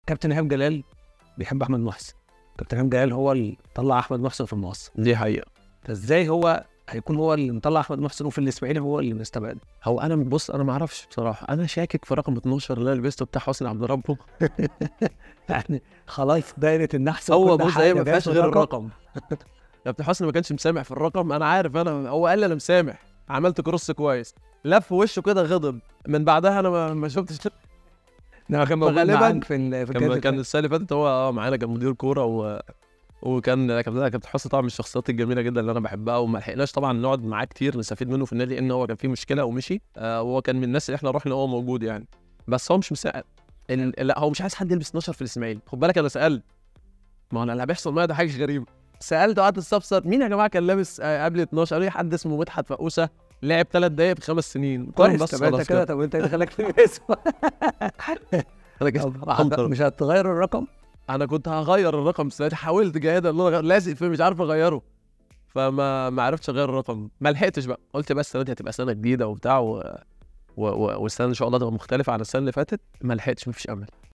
كابتن ايهاب جلال بيحب احمد محسن كابتن ايهاب جلال هو اللي طلع احمد محسن في المقص دي حقيقه فازاي هو هيكون هو اللي مطلع احمد محسن وفي الاسماعيلي هو اللي مستبعد هو انا بص انا ما اعرفش بصراحه انا شاكك في رقم 12 اللي انا لبسته بتاع حسني عبد ربه يعني خلاص دايره النحس هو وكل بص حاجة هي ما جاية فيهاش في غير الرقم. الرقم كابتن حسني ما كانش مسامح في الرقم انا عارف انا هو قال لي انا مسامح عملت كروس كويس لف وشه كده غضب من بعدها انا ما, ما شفتش ده كان موجود فغالباً معاك في ال- في كان الجهاز كان السنه اللي فاتت هو اه معانا كان مدير كوره و... وكان كابتن كابتن حسني طبعا من الشخصيات الجميله جدا اللي انا بحبها وما لحقناش طبعا نقعد معاه كتير نستفيد منه في النادي لان هو كان فيه مشكله ومشي آه وهو كان من الناس اللي احنا رحنا وهو موجود يعني بس هو مش مساعد ال... لا هو مش عايز حد يلبس 12 في الاسماعيلي خد بالك انا سالت ما هو انا اللي بيحصل معايا ده حاجه غريبه سالت وقعدت استفسر مين يا جماعه كان لابس آه قبل 12 قالوا لي حد اسمه مدحت فقوسه لعب ثلاث دقايق في خمس سنين قلت لهم كويس بس طب انت خلاص كده كده طب انت ايه اللي خلاك تلبسه انا كده طب هنطر. مش هتغير الرقم انا كنت هغير الرقم السنه دي حاولت جاهدا ان انا لازق فيه مش عارف اغيره فما ما عرفتش اغير الرقم ما لحقتش بقى قلت بس السنه دي هتبقى سنه جديده وبتاع و... و... و... والسنه ان شاء الله تبقى مختلفه عن السنه اللي فاتت ما لحقتش مفيش امل